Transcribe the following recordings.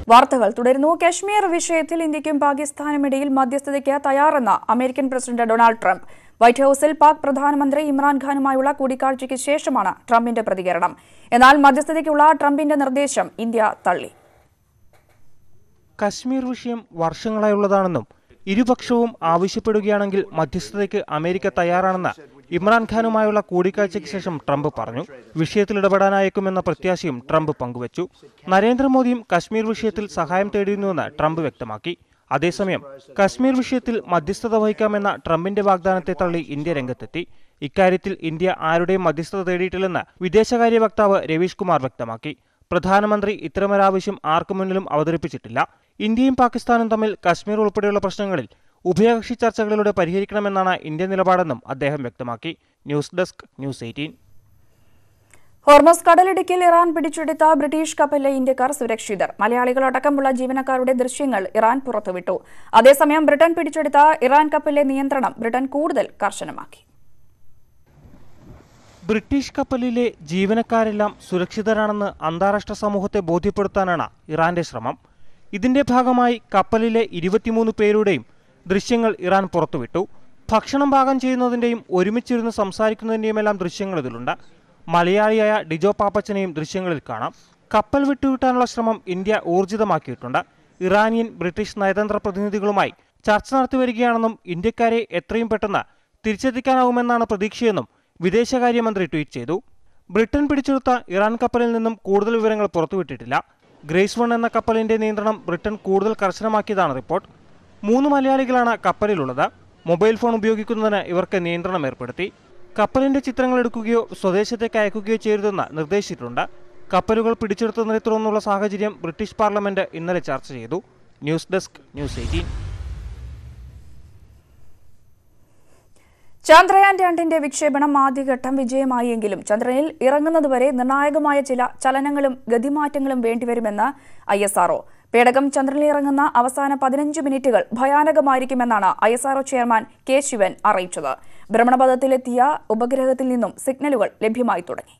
വാർത്തകൾ തുടരുന്നു കശ്മീർ വിഷയത്തിൽ ഇന്ത്യക്കും പാകിസ്ഥാനും ഇടയിൽ മധ്യസ്ഥതയ്ക്ക് തയ്യാറെന്ന American president Donald Trump White ഹൌസിൽ പാക് പ്രധാനമന്ത്രി ഇമ്രാൻഖാനുമായുള്ള കൂടിക്കാഴ്ചയ്ക്ക് ശേഷമാണ് ട്രംപിന്റെ പ്രതികരണം എന്നാൽ മധ്യസ്ഥതയ്ക്കുള്ള ട്രംപിന്റെ നിർദ്ദേശം ഇന്ത്യ തള്ളി കശ്മീർ വിഷയം വർഷങ്ങളായുള്ളതാണെന്നും ഇരുപക്ഷവും ആവശ്യപ്പെടുകയാണെങ്കിൽ മധ്യസ്ഥതയ്ക്ക് അമേരിക്ക തയ്യാറാണെന്ന് ഇമ്രാൻഖാനുമായുള്ള കൂടിക്കാഴ്ചയ്ക്ക് ശേഷം ട്രംപ് പറഞ്ഞു വിഷയത്തിൽ ഇടപെടാനായേക്കുമെന്ന പ്രത്യാശയും ട്രംപ് പങ്കുവച്ചു നരേന്ദ്രമോദിയും കശ്മീർ വിഷയത്തിൽ സഹായം തേടിയിരുന്നുവെന്ന് ട്രംപ് വ്യക്തമാക്കി അതേസമയം കശ്മീർ വിഷയത്തിൽ മധ്യസ്ഥത വഹിക്കാമെന്ന ട്രംപിന്റെ വാഗ്ദാനത്തെ തള്ളി ഇന്ത്യ രംഗത്തെത്തി ഇക്കാര്യത്തിൽ ഇന്ത്യ ആരുടെയും മധ്യസ്ഥത തേടിയിട്ടില്ലെന്ന് വിദേശകാര്യ വക്താവ് രവീഷ് കുമാർ വ്യക്തമാക്കി പ്രധാനമന്ത്രി ഇത്തരമൊരാവശ്യം ആർക്കു മുന്നിലും അവതരിപ്പിച്ചിട്ടില്ല ഇന്ത്യയും പാകിസ്ഥാനും തമ്മിൽ കശ്മീർ ഉൾപ്പെടെയുള്ള പ്രശ്നങ്ങളിൽ ഉഭയകക്ഷി ചർച്ചകളിലൂടെ പരിഹരിക്കണമെന്നാണ് ഇന്ത്യൻ നിലപാടെന്നും അദ്ദേഹം വ്യക്തമാക്കി news desk news eighteen Hormuz കടലിടുക്കിൽ ഇറാൻ പിടിച്ചെടുത്ത ബ്രിട്ടീഷ് കപ്പലിലെ ഇന്ത്യക്കാർ സുരക്ഷിതർ മലയാളികളടക്കമുള്ള ജീവനക്കാരുടെ ദൃശ്യങ്ങൾ ഇറാൻ പുറത്തുവിട്ടു അതേസമയം ബ്രിട്ടൻ പിടിച്ചെടുത്ത ഇറാൻ കപ്പലിലെ നിയന്ത്രണം ബ്രിട്ടൻ കൂടുതൽ കർശനമാക്കി ബ്രിട്ടീഷ് കപ്പലിലെ ജീവനക്കാരെല്ലാം സുരക്ഷിതരാണെന്ന് അന്താരാഷ്ട്ര സമൂഹത്തെ ബോധ്യപ്പെടുത്താനാണ് ഇറാന്റെ ശ്രമം ഇതിന്റെ ഭാഗമായി കപ്പലിലെ ഇരുപത്തിമൂന്ന് പേരുടെയും ദൃശ്യങ്ങൾ ഇറാൻ പുറത്തുവിട്ടു ഭക്ഷണം പാകം ചെയ്യുന്നതിന്റെയും ഒരുമിച്ചിരുന്ന് സംസാരിക്കുന്നതിന്റെയുമെല്ലാം ദൃശ്യങ്ങൾ ഇതിലുണ്ട് മലയാളിയായ ഡിജോ പാപ്പച്ചനെയും ദൃശ്യങ്ങളിൽ കാണാം കപ്പൽ വിട്ടുകിട്ടാനുള്ള ശ്രമം ഇന്ത്യ ഊർജിതമാക്കിയിട്ടുണ്ട് ഇറാനിയൻ ബ്രിട്ടീഷ് നയതന്ത്ര പ്രതിനിധികളുമായി ചർച്ച നടത്തിവരികയാണെന്നും ഇന്ത്യക്കാരെ എത്രയും പെട്ടെന്ന് തിരിച്ചെത്തിക്കാനാവുമെന്നാണ് പ്രതീക്ഷയെന്നും വിദേശകാര്യമന്ത്രി ട്വീറ്റ് ചെയ്തു ബ്രിട്ടൻ പിടിച്ചെടുത്ത ഇറാൻ കപ്പലിൽ നിന്നും കൂടുതൽ വിവരങ്ങൾ പുറത്തുവിട്ടിട്ടില്ല ഗ്രേസ് വൺ എന്ന കപ്പലിന്റെ നിയന്ത്രണം ബ്രിട്ടൻ കൂടുതൽ കർശനമാക്കിയതാണ് റിപ്പോർട്ട് മൂന്ന് മലയാളികളാണ് കപ്പലിലുള്ളത് മൊബൈൽ ഫോൺ ഉപയോഗിക്കുന്നതിന് ഇവർക്ക് നിയന്ത്രണം ഏർപ്പെടുത്തി കപ്പലിന്റെ ചിത്രങ്ങൾ എടുക്കുകയോ സ്വദേശത്തേക്ക് അയക്കുകയോ ചെയ്യരുതെന്ന് നിർദ്ദേശിച്ചിട്ടുണ്ട് കപ്പലുകൾ പിടിച്ചെടുത്തതിനെ തുടർന്നുള്ള സാഹചര്യം ബ്രിട്ടീഷ് പാർലമെന്റ് ഇന്നലെ ചർച്ച ചെയ്തു news desk news eighteen Chandrayaan രണ്ടിന്റെ വിക്ഷേപണം ആദ്യഘട്ടം വിജയമായെങ്കിലും ചന്ദ്രനിൽ ഇറങ്ങുന്നതുവരെ നിർണായകമായ ചില ചലനങ്ങളും ഗതിമാറ്റങ്ങളും വേണ്ടിവരുമെന്ന് ഐ എസ് ആർഒ പേടകം ചന്ദ്രനിൽ ഇറങ്ങുന്ന അവസാന പതിനഞ്ച് മിനിറ്റുകൾ ഭയാനകമായിരിക്കുമെന്നാണ് I S R O chairman K Sivan അറിയിച്ചത് ഭ്രമണപഥത്തിലെത്തിയ ഉപഗ്രഹത്തിൽ നിന്നും സിഗ്നലുകൾ ലഭ്യമായി തുടങ്ങി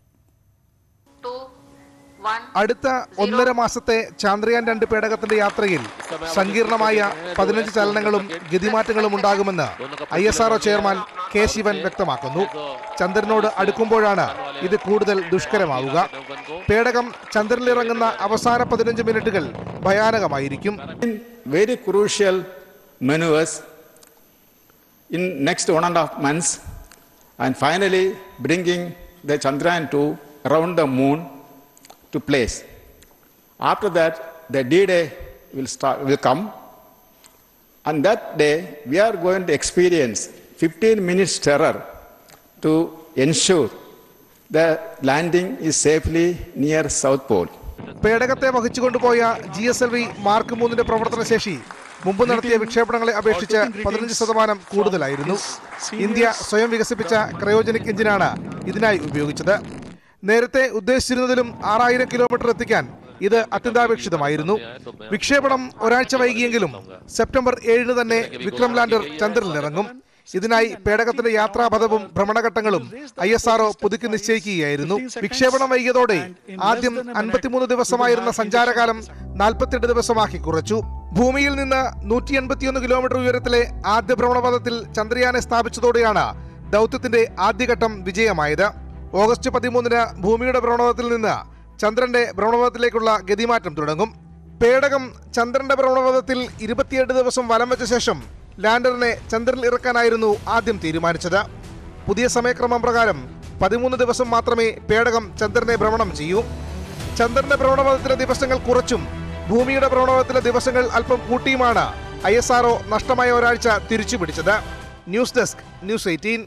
അടുത്ത ഒന്നര മാസത്തെ ചാന്ദ്രയാൻ രണ്ട് പേടകത്തിന്റെ യാത്രയിൽ സങ്കീർണമായ പതിനഞ്ച് ചലനങ്ങളും ഗതിമാറ്റങ്ങളും ഉണ്ടാകുമെന്ന് I S R O chairman K Sivan വ്യക്തമാക്കുന്നു ചന്ദ്രനോട് അടുക്കുമ്പോഴാണ് ഇത് കൂടുതൽ ദുഷ്കരമാവുക പേടകം ചന്ദ്രനിലിറങ്ങുന്ന അവസാന പതിനഞ്ച് മിനിറ്റുകൾ ഭയാനകമായിരിക്കും very crucial maneuvers in next one and a half months and finally bringing the Chandrayaan 2 around the moon to place. After that, the D-Day will start will come, and that day we are going to experience 15 minutes terror to ensure the landing is safely near South Pole. പേടകത്തെ വഹിച്ചുകൊണ്ടുപോയ G S L V mark മൂന്നിന്റെ പ്രവർത്തന ശേഷി മുമ്പ് നടത്തിയ വിക്ഷേപണങ്ങളെ അപേക്ഷിച്ച് പതിനഞ്ച് ശതമാനം കൂടുതലായിരുന്നു ഇന്ത്യ സ്വയം വികസിപ്പിച്ച ക്രയോജനിക് എഞ്ചിനാണ് ഇതിനായി ഉപയോഗിച്ചത് നേരത്തെ ഉദ്ദേശിച്ചിരുന്നതിലും ആറായിരം കിലോമീറ്റർ എത്തിക്കാൻ ഇത് അത്യന്താപേക്ഷിതമായിരുന്നു വിക്ഷേപണം ഒരാഴ്ച വൈകിയെങ്കിലും സെപ്റ്റംബർ ഏഴിന് തന്നെ വിക്രം ലാൻഡർ ചന്ദ്രനിലിറങ്ങും ഇതിനായി പേടകത്തിന്റെ യാത്രാപഥവും ഭ്രമണഘട്ടങ്ങളും ഐ എസ് ആർഒ പുതുക്കി നിശ്ചയിക്കുകയായിരുന്നു വിക്ഷേപണം വൈകിയതോടെ ആദ്യം അൻപത്തിമൂന്ന് ദിവസമായിരുന്ന സഞ്ചാരകാലം നാൽപ്പത്തിയെട്ട് ദിവസമാക്കി കുറച്ചു ഭൂമിയിൽ നിന്ന് നൂറ്റി എൺപത്തിയൊന്ന് കിലോമീറ്റർ ഉയരത്തിലെ ആദ്യ ഭ്രമണപഥത്തിൽ ചന്ദ്രയാനെ സ്ഥാപിച്ചതോടെയാണ് ദൗത്യത്തിന്റെ ആദ്യഘട്ടം വിജയമായത് ഓഗസ്റ്റ് പതിമൂന്നിന് ഭൂമിയുടെ ഭ്രമണപഥത്തിൽ നിന്ന് ചന്ദ്രന്റെ ഭ്രമണപഥത്തിലേക്കുള്ള ഗതിമാറ്റം തുടങ്ങും പേടകം ചന്ദ്രന്റെ ഭ്രമണപഥത്തിൽ ഇരുപത്തിയെട്ട് ദിവസം വലം വെച്ച ശേഷം ലാൻഡറിനെ ചന്ദ്രനിൽ ഇറക്കാനായിരുന്നു ആദ്യം തീരുമാനിച്ചത് പുതിയ സമയക്രമം പ്രകാരം പതിമൂന്ന് ദിവസം മാത്രമേ പേടകം ചന്ദ്രനെ ഭ്രമണം ചെയ്യൂ ചന്ദ്രന്റെ ഭ്രമണപഥത്തിലെ ദിവസങ്ങൾ കുറച്ചും ഭൂമിയുടെ ഭ്രമണപഥത്തിലെ ദിവസങ്ങൾ അല്പം കൂട്ടിയുമാണ് ഐ എസ് ആർഒ നഷ്ടമായ ഒരാഴ്ച തിരിച്ചു പിടിച്ചത് ന്യൂസ് ഡെസ്ക് ന്യൂസ് എയ്റ്റീൻ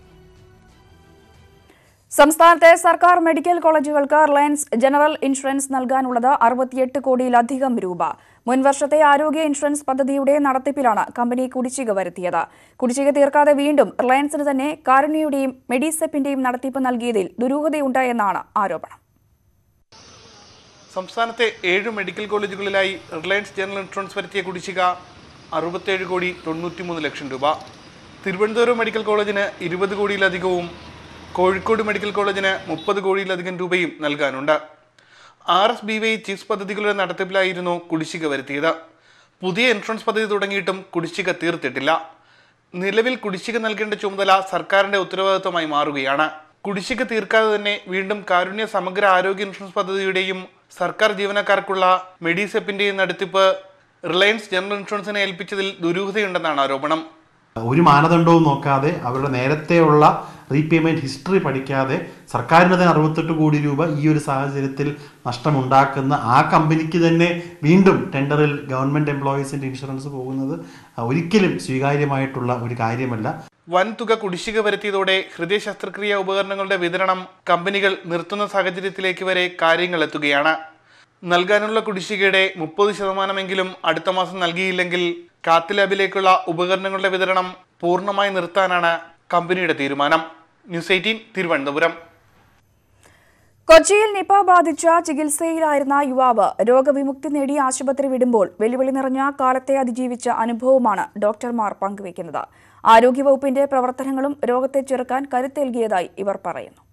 സംസ്ഥാനത്തെ സർക്കാർ മെഡിക്കൽ കോളേജുകൾക്ക് റിലയൻസ് ജനറൽ ഇൻഷുറൻസ് നൽകാനുള്ളത് അറുപത്തിയെട്ട് കോടിയിലധികം രൂപ മുൻവർഷത്തെ ആരോഗ്യ ഇൻഷുറൻസ് പദ്ധതിയുടെ നടത്തിപ്പിലാണ് കമ്പനി കുടിശ്ശിക വരുത്തിയത് കുടിശ്ശിക തീർക്കാതെ വീണ്ടും റിലയൻസിന് തന്നെ കാരുണ്യയുടെയും മെഡിസെപ്പിന്റെയും നടത്തിപ്പ് നൽകിയതിൽ ദുരൂഹതയുണ്ടായെന്നാണ് ആരോപണം സംസ്ഥാനത്തെ ഏഴ് മെഡിക്കൽ കോളേജുകളിലായി റിലയൻസ് ജനറൽ ഇൻഷുറൻസ് വരുത്തിയ കുടിശ്ശിക അറുപത്തേഴ് കോടി തൊണ്ണൂറ്റിമൂന്ന് ലക്ഷം രൂപ തിരുവനന്തപുരം മെഡിക്കൽ കോളേജിന് ഇരുപത് കോടിയിലധികവും കോഴിക്കോട് മെഡിക്കൽ കോളേജിന് മുപ്പത് കോടിയിലധികം രൂപയും നൽകാനുണ്ട് R S B Y CHIS പദ്ധതികളുടെ നടത്തിപ്പിലായിരുന്നു കുടിശ്ശിക വരുത്തിയത് പുതിയ ഇൻഷുറൻസ് പദ്ധതി തുടങ്ങിയിട്ടും കുടിശ്ശിക തീർത്തിട്ടില്ല നിലവിൽ കുടിശ്ശിക നൽകേണ്ട ചുമതല സർക്കാരിന്റെ ഉത്തരവാദിത്വമായി മാറുകയാണ് കുടിശ്ശിക തീർക്കാതെ തന്നെ വീണ്ടും കാരുണ്യ സമഗ്ര ആരോഗ്യ ഇൻഷുറൻസ് പദ്ധതിയുടെയും സർക്കാർ ജീവനക്കാർക്കുള്ള മെഡിസെപ്പിന്റെയും നടത്തിപ്പ് റിലയൻസ് ജനറൽ ഇൻഷുറൻസിനെ ഏൽപ്പിച്ചതിൽ ദുരൂഹതയുണ്ടെന്നാണ് ആരോപണം ഒരു മാനദണ്ഡവും നോക്കാതെ അവരുടെ നേരത്തെയുള്ള റീപേയ്മെന്റ് ഹിസ്റ്ററി പഠിക്കാതെ സർക്കാരിന് തന്നെ അറുപത്തെട്ട് കോടി രൂപ ഈ ഒരു സാഹചര്യത്തിൽ നഷ്ടമുണ്ടാക്കുന്ന ആ കമ്പനിക്ക് തന്നെ വീണ്ടും ടെൻഡറിൽ ഗവൺമെന്റ് എംപ്ലോയീസിന്റെ ഇൻഷുറൻസ് പോകുന്നത് ഒരിക്കലും സ്വീകാര്യമായിട്ടുള്ള ഒരു കാര്യമല്ല വൻ തുക കുടിശ്ശിക വരുത്തിയതോടെ ഹൃദയ ശസ്ത്രക്രിയ ഉപകരണങ്ങളുടെ വിതരണം കമ്പനികൾ നിർത്തുന്ന സാഹചര്യത്തിലേക്ക് വരെ കാര്യങ്ങൾ എത്തുകയാണ് നൽകാനുള്ള കുടിശ്ശികയുടെ മുപ്പത് ശതമാനമെങ്കിലും അടുത്ത മാസം നൽകിയില്ലെങ്കിൽ കാത്ത് ലാബിലേക്കുള്ള ഉപകരണങ്ങളുടെ വിതരണം പൂർണ്ണമായി നിർത്താനാണ് കമ്പനിയുടെ തീരുമാനം ന്യൂസ് എയ്റ്റീൻ തിരുവനന്തപുരം കൊച്ചിയിൽ നിപ ബാധിച്ച ചികിത്സയിലായിരുന്ന യുവാവ് രോഗവിമുക്തി നേടി ആശുപത്രി വിടുമ്പോൾ വെല്ലുവിളി നിറഞ്ഞ കാലത്തെ അതിജീവിച്ച അനുഭവമാണ് ഡോക്ടർമാർ പങ്കുവയ്ക്കുന്നത് ആരോഗ്യവകുപ്പിന്റെ പ്രവർത്തനങ്ങളും രോഗത്തെ ചെറുക്കാൻ കരുത്തേൽകിയതായി ഇവർ പറയുന്നു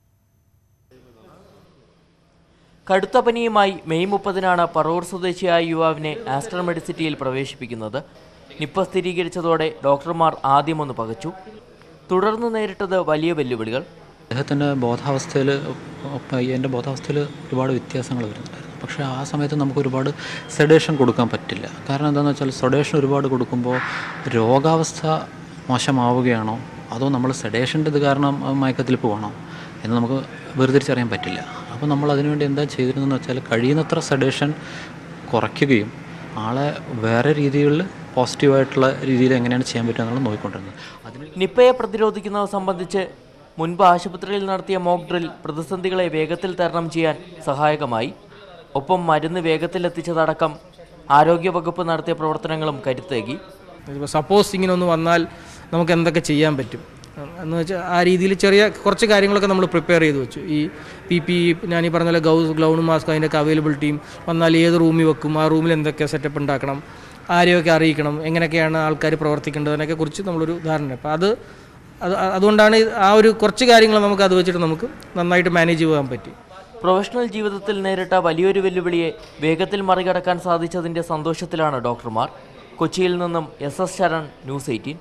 കടുത്ത പനിയുമായി മെയ് മുപ്പതിനാണ് പറവൂർ സ്വദേശിയായ യുവാവിനെ ആസ്റ്റർ മെഡിസിറ്റിയിൽ പ്രവേശിപ്പിക്കുന്നത് നിപ്പ സ്ഥിരീകരിച്ചതോടെ ഡോക്ടർമാർ ആദ്യമൊന്ന് പകച്ചു തുടർന്ന് നേരിട്ടത് വലിയ വെല്ലുവിളികൾ അദ്ദേഹത്തിൻ്റെ ബോധാവസ്ഥയിൽ എൻ്റെ ബോധാവസ്ഥയിൽ ഒരുപാട് വ്യത്യാസങ്ങൾ വരുന്നുണ്ടായിരുന്നു പക്ഷേ ആ സമയത്ത് നമുക്ക് ഒരുപാട് സെഡേഷൻ കൊടുക്കാൻ പറ്റില്ല കാരണം എന്താണെന്ന് വെച്ചാൽ സെഡേഷൻ ഒരുപാട് കൊടുക്കുമ്പോൾ രോഗാവസ്ഥ മോശമാവുകയാണോ അതോ നമ്മൾ സെഡേഷൻ്റെ ഇത് കാരണം മയക്കത്തിൽ പോകണോ എന്ന് നമുക്ക് വേർതിരിച്ചറിയാൻ പറ്റില്ല അപ്പോൾ നമ്മൾ അതിനുവേണ്ടി എന്താ ചെയ്തിരുന്നതെന്ന് വെച്ചാൽ കഴിയുന്നത്ര സെഡേഷൻ കുറയ്ക്കുകയും ആളെ വേറെ രീതികളിൽ പോസിറ്റീവായിട്ടുള്ള രീതിയിൽ എങ്ങനെയാണ് ചെയ്യാൻ പറ്റുക എന്നുള്ളത് നോക്കിക്കൊണ്ടിരുന്നത് അതിന് നിപ്പയെ പ്രതിരോധിക്കുന്നത് സംബന്ധിച്ച് മുൻപ് ആശുപത്രിയിൽ നടത്തിയ മോക്ക് ഡ്രിൽ പ്രതിസന്ധികളെ വേഗത്തിൽ തരണം ചെയ്യാൻ സഹായകമായി ഒപ്പം മരുന്ന് വേഗത്തിലെത്തിച്ചതടക്കം ആരോഗ്യവകുപ്പ് നടത്തിയ പ്രവർത്തനങ്ങളും കരുത്തേകി ഇപ്പോൾ സപ്പോസ് ഇങ്ങനെ ഒന്ന് വന്നാൽ നമുക്ക് എന്തൊക്കെ ചെയ്യാൻ പറ്റും എന്ന് വെച്ചാൽ ആ രീതിയിൽ ചെറിയ കുറച്ച് കാര്യങ്ങളൊക്കെ നമ്മൾ പ്രിപ്പയർ ചെയ്ത് വെച്ചു ഈ പി പി ഞാൻ ഈ പറഞ്ഞ പോലെ ഗൗസ് ഗ്ലൗൺ മാസ്ക് അതിൻ്റെയൊക്കെ അവൈലബിലിറ്റിയും വന്നാൽ ഏത് റൂമിൽ വെക്കും ആ റൂമിൽ എന്തൊക്കെ സെറ്റപ്പ് ഉണ്ടാക്കണം ആരെയൊക്കെ അറിയിക്കണം എങ്ങനെയൊക്കെയാണ് ആൾക്കാർ പ്രവർത്തിക്കേണ്ടതിനൊക്കെ കുറിച്ച് നമ്മളൊരു ധാരണ അപ്പോൾ അത് അത് അതുകൊണ്ടാണ് ആ ഒരു കുറച്ച് കാര്യങ്ങൾ നമുക്ക് അത് വെച്ചിട്ട് നമുക്ക് നന്നായിട്ട് മാനേജ് ചെയ്യാൻ പറ്റി പ്രൊഫഷണൽ ജീവിതത്തിൽ നേരിട്ട വലിയൊരു വെല്ലുവിളിയെ വേഗത്തിൽ മറികടക്കാൻ സാധിച്ചതിന്റെ സന്തോഷത്തിലാണ് ഡോക്ടർമാർ കൊച്ചിയിൽ നിന്നും S S Saran news eighteen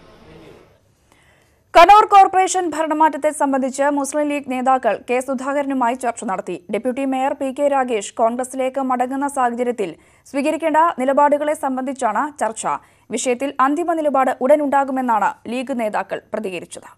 Kannur corporation ഭരണമാറ്റത്തെ സംബന്ധിച്ച് മുസ്ലിം ലീഗ് നേതാക്കൾ കെ സുധാകരനുമായി ചർച്ച നടത്തി deputy mayor P K Ragesh കോൺഗ്രസിലേക്ക് മടങ്ങുന്ന സാഹചര്യത്തിൽ സ്വീകരിക്കേണ്ട നിലപാടുകളെ സംബന്ധിച്ചാണ് ചർച്ച വിഷയത്തിൽ അന്തിമ നിലപാട് ഉടനുണ്ടാകുമെന്നാണ് ലീഗ് നേതാക്കൾ പ്രതികരിച്ചത്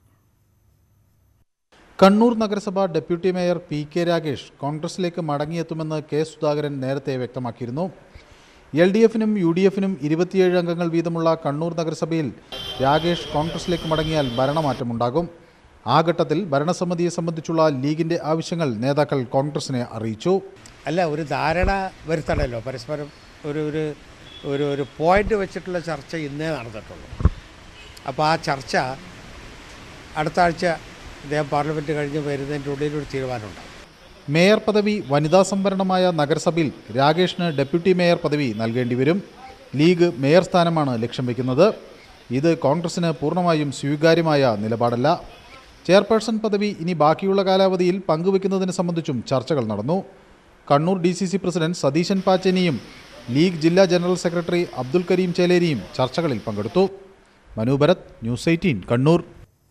കണ്ണൂർ നഗരസഭ deputy mayor P K Ragesh കോൺഗ്രസിലേക്ക് മടങ്ങിയെത്തുമെന്ന് കെ സുധാകരൻ നേരത്തെ വ്യക്തമാക്കിയിരുന്നു എൽ ഡി എഫിനും യു ഡി എഫിനും ഇരുപത്തിയേഴ് അംഗങ്ങൾ വീതമുള്ള കണ്ണൂർ നഗരസഭയിൽ രാഗേഷ് കോൺഗ്രസിലേക്ക് മടങ്ങിയാൽ ഭരണമാറ്റമുണ്ടാകും ആ ഘട്ടത്തിൽ ഭരണസമിതിയെ സംബന്ധിച്ചുള്ള ലീഗിന്റെ ആവശ്യങ്ങൾ നേതാക്കൾ കോൺഗ്രസിനെ അറിയിച്ചു അല്ല ഒരു ധാരണ വരുത്തണമല്ലോ പരസ്പരം ഒരു ഒരു ഒരു ഒരു പോയിന്റ് വെച്ചിട്ടുള്ള ചർച്ച ഇന്നേ നടന്നിട്ടുള്ളൂ അപ്പോൾ ആ ചർച്ച അടുത്ത ആഴ്ച ഇദ്ദേഹം പാർലമെൻറ്റ് കഴിഞ്ഞ് വരുന്നതിൻ്റെ ഉള്ളിൽ ഒരു തീരുമാനമുണ്ടാകും മേയർ പദവി വനിതാ സംവരണമായ നഗരസഭയിൽ രാഗേഷിന് ഡെപ്യൂട്ടി മേയർ പദവി നൽകേണ്ടി വരും ലീഗ് മേയർ സ്ഥാനമാണ് ലക്ഷ്യം വയ്ക്കുന്നത് ഇത് കോൺഗ്രസിന് പൂർണ്ണമായും സ്വീകാര്യമായ നിലപാടല്ല ചെയർപേഴ്സൺ പദവി ഇനി ബാക്കിയുള്ള കാലാവധിയിൽ പങ്കുവെക്കുന്നതിനെ സംബന്ധിച്ചും ചർച്ചകൾ നടന്നു Kannur D C C president Satheesan പാച്ചേനിയും ലീഗ് ജില്ലാ ജനറൽ സെക്രട്ടറി അബ്ദുൽ കരീം ചേലേരിയും ചർച്ചകളിൽ പങ്കെടുത്തു Manu Bharat news eighteen Kannur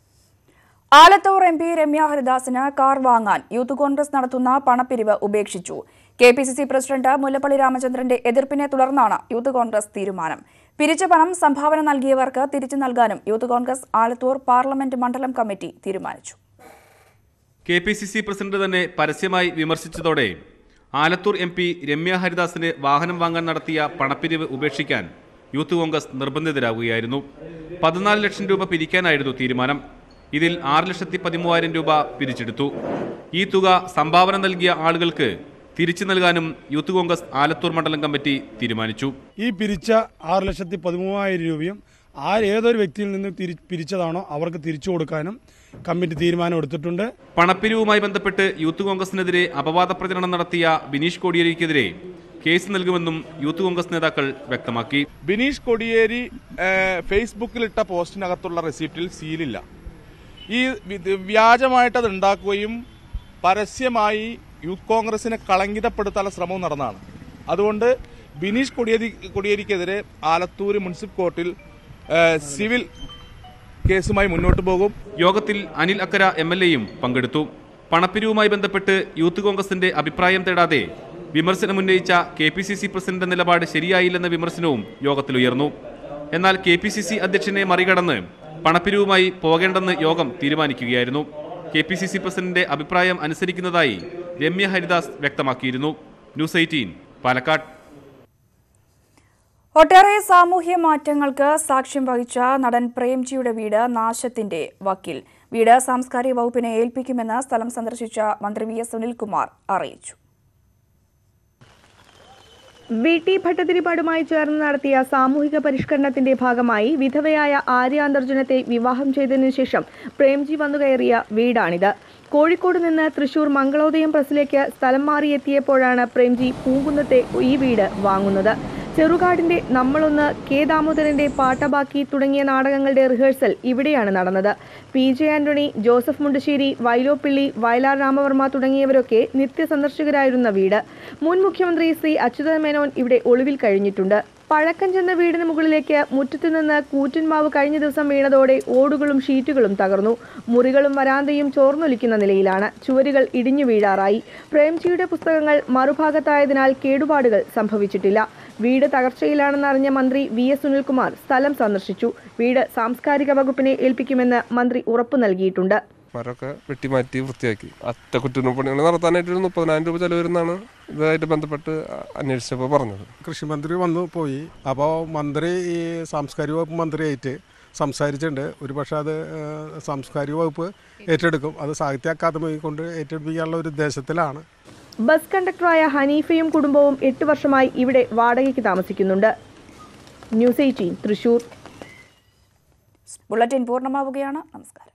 Alathur M P Ramya ഹരിദാസിന് കാർ വാങ്ങാൻ യൂത്ത് കോൺഗ്രസ് നടത്തുന്ന പണപ്പിരിവ് ഉപേക്ഷിച്ചു K P C C president Mullappally രാമചന്ദ്രന്റെ എതിർപ്പിനെ തുടർന്നാണ് യൂത്ത് കോൺഗ്രസ് തീരുമാനം പിരിച്ച പണം സംഭാവന നൽകിയവർക്ക് തിരിച്ചു നൽകാനും യൂത്ത് കോൺഗ്രസ് ആലത്തൂർ പാർലമെന്റ് മണ്ഡലം കമ്മിറ്റി തീരുമാനിച്ചു K P C C president തന്നെ പരസ്യമായി വിമർശിച്ചതോടെ ആലത്തൂർ എം പി രമ്യ ഹരിദാസിന് വാഹനം വാങ്ങാൻ നടത്തിയ പണപ്പിരിവ് ഉപേക്ഷിക്കാൻ യൂത്ത് കോൺഗ്രസ് നിർബന്ധിതരാകുകയായിരുന്നു പതിനാല് ലക്ഷം രൂപ പിരിക്കാനായിരുന്നു തീരുമാനം ഇതിൽ ആറ് ലക്ഷത്തി പതിമൂവായിരം രൂപ പിരിച്ചെടുത്തു ഈ തുക സംഭാവന നൽകിയ ആളുകൾക്ക് തിരിച്ചു നൽകാനും യൂത്ത് കോൺഗ്രസ് ആലത്തൂർ മണ്ഡലം കമ്മിറ്റി തീരുമാനിച്ചു ഈ പിരിച്ച ആറ് ലക്ഷത്തി പതിമൂവായിരം രൂപയും ആ ഏതൊരു വ്യക്തിയിൽ നിന്ന് തിരി പിരിച്ചതാണോ അവർക്ക് തിരിച്ചു കൊടുക്കാനും കമ്മിറ്റി തീരുമാനം എടുത്തിട്ടുണ്ട് പണപ്പിരിവുമായി ബന്ധപ്പെട്ട് യൂത്ത് കോൺഗ്രസിനെതിരെ അപവാദ പ്രചരണം നടത്തിയ ബിനീഷ് കോടിയേരിക്കെതിരെ കേസ് നൽകുമെന്നും യൂത്ത് കോൺഗ്രസ് നേതാക്കൾ വ്യക്തമാക്കി ബിനീഷ് കൊടിയേരി ഏഹ്, ഫേസ്ബുക്കിലിട്ട പോസ്റ്റിനകത്തുള്ള റെസിപ്റ്റിൽ സീലില്ല ഈ വി- വ്യാജമായിട്ട് അത് ഉണ്ടാക്കുകയും പരസ്യമായി യൂത്ത് കോൺഗ്രസിനെ കളങ്കിതപ്പെടുത്താനുള്ള ശ്രമവും നടന്നതാണ് അതുകൊണ്ട് ബിനീഷ് കൊടിയേരി കൊടിയേരിക്കെതിരെ ആലത്തൂർ മുനിസിപ്പൽ കോർട്ടിൽ ഏഹ്, സിവിൽ കേസുമായി മുന്നോട്ട് പോകും യോഗത്തിൽ അനിൽ അക്കര എം എൽ എയും പങ്കെടുത്തു പണപ്പിരിവുമായി ബന്ധപ്പെട്ട് യൂത്ത് കോൺഗ്രസിന്റെ അഭിപ്രായം തേടാതെ വിമർശനമുന്നയിച്ച K P C C president നിലപാട് ശരിയായില്ലെന്ന വിമർശനവും യോഗത്തിലുയർന്നു എന്നാൽ കെ പി സി സി അധ്യക്ഷനെ മറികടന്ന് പണപ്പിരിവുമായി പോകേണ്ടെന്ന് യോഗം തീരുമാനിക്കുകയായിരുന്നു കെ പി സി സി പ്രസിഡന്റിന്റെ അഭിപ്രായം അനുസരിക്കുന്നതായി രമ്യ ഹരിദാസ് വ്യക്തമാക്കിയിരുന്നു ന്യൂസ് എയ്റ്റീൻ പാലക്കാട് ഒട്ടേറെ സാമൂഹ്യ മാറ്റങ്ങൾക്ക് സാക്ഷ്യം വഹിച്ച നടൻ പ്രേംജിയുടെ വീട് നാശത്തിന്റെ വക്കിൽ വീട് സാംസ്കാരിക വകുപ്പിനെ ഏൽപ്പിക്കുമെന്ന് സ്ഥലം സന്ദർശിച്ച മന്ത്രി വി എസ് സുനിൽകുമാർ അറിയിച്ചു വി ടി ഭട്ടതിരിപ്പാടുമായി ചേർന്ന് നടത്തിയ സാമൂഹിക പരിഷ്കരണത്തിന്റെ ഭാഗമായി വിധവയായ ആര്യ അന്തർജനത്തെ വിവാഹം ചെയ്തതിനു ശേഷം പ്രേംജി വന്നുകയറിയ വീടാണിത് കോഴിക്കോട് നിന്ന് തൃശൂർ മംഗളോദയം പ്രസിലേക്ക് സ്ഥലം മാറിയെത്തിയപ്പോഴാണ് പ്രേംജി പൂങ്കുന്നത്തെ ഈ വീട് വാങ്ങുന്നത് ചെറുകാടിന്റെ നമ്മളൊന്ന് കെ ദാമോദരന്റെ പാട്ടബാക്കി തുടങ്ങിയ നാടകങ്ങളുടെ റിഹേഴ്സൽ ഇവിടെയാണ് നടന്നത് പി ജെ ആന്റണി ജോസഫ് മുണ്ടശ്ശേരി വൈലോപ്പിള്ളി വയലാർ രാമവർമ്മ തുടങ്ങിയവരൊക്കെ നിത്യസന്ദർശകരായിരുന്ന വീട് മുൻ മുഖ്യമന്ത്രി ശ്രീ അച്യുതൻ മേനോൻ ഇവിടെ ഒളിവിൽ കഴിഞ്ഞിട്ടുണ്ട് പഴക്കം ചെന്ന വീടിന് മുകളിലേക്ക് മുറ്റത്തു നിന്ന് കൂറ്റൻമാവ് കഴിഞ്ഞ ദിവസം വീണതോടെ ഓടുകളും ഷീറ്റുകളും തകർന്നു മുറികളും വരാന്തയും ചോർന്നൊലിക്കുന്ന നിലയിലാണ് ചുവരുകൾ ഇടിഞ്ഞു വീഴാറായി പ്രേംജിയുടെ പുസ്തകങ്ങൾ മറുഭാഗത്തായതിനാൽ കേടുപാടുകൾ സംഭവിച്ചിട്ടില്ല വീട് തകർച്ചയിലാണെന്നറിഞ്ഞ മന്ത്രി വി എസ് സുനിൽകുമാർ സ്ഥലം സന്ദർശിച്ചു വീട് സാംസ്കാരിക വകുപ്പിനെ ഏൽപ്പിക്കുമെന്ന് മന്ത്രി ഉറപ്പു നൽകിയിട്ടുണ്ട് മരമൊക്കെ വെട്ടിമാറ്റി വൃത്തിയാക്കി അറ്റകുറ്റപ്പണികൾ നടത്താനായിട്ട് ഒരു മുപ്പതിനായിരം രൂപ ചെലവ് വരുന്നതാണ് ഇതുമായിട്ട് ബന്ധപ്പെട്ട് അന്വേഷിച്ചപ്പോൾ പറഞ്ഞത് കൃഷിമന്ത്രി വന്നു പോയി അപ്പോൾ മന്ത്രി ഈ സാംസ്കാരിക വകുപ്പ് മന്ത്രിയായിട്ട് സംസാരിച്ചിട്ടുണ്ട് ഒരു പക്ഷേ അത് ഏഹ്, സാംസ്കാരിക വകുപ്പ് ഏറ്റെടുക്കും അത് സാഹിത്യ അക്കാദമി കൊണ്ട് ഏറ്റെടുപ്പിക്കാനുള്ള ഒരു ഉദ്ദേശത്തിലാണ് ബസ് കണ്ടക്ടറായ ഹനീഫയും കുടുംബവും എട്ട് വർഷമായി ഇവിടെ വാടകയ്ക്ക് താമസിക്കുന്നുണ്ട് ന്യൂസ് എയ്റ്റീൻ തൃശൂർ ബുള്ളറ്റിൻ പൂർണ്ണമാവുകയാണ് നമസ്കാരം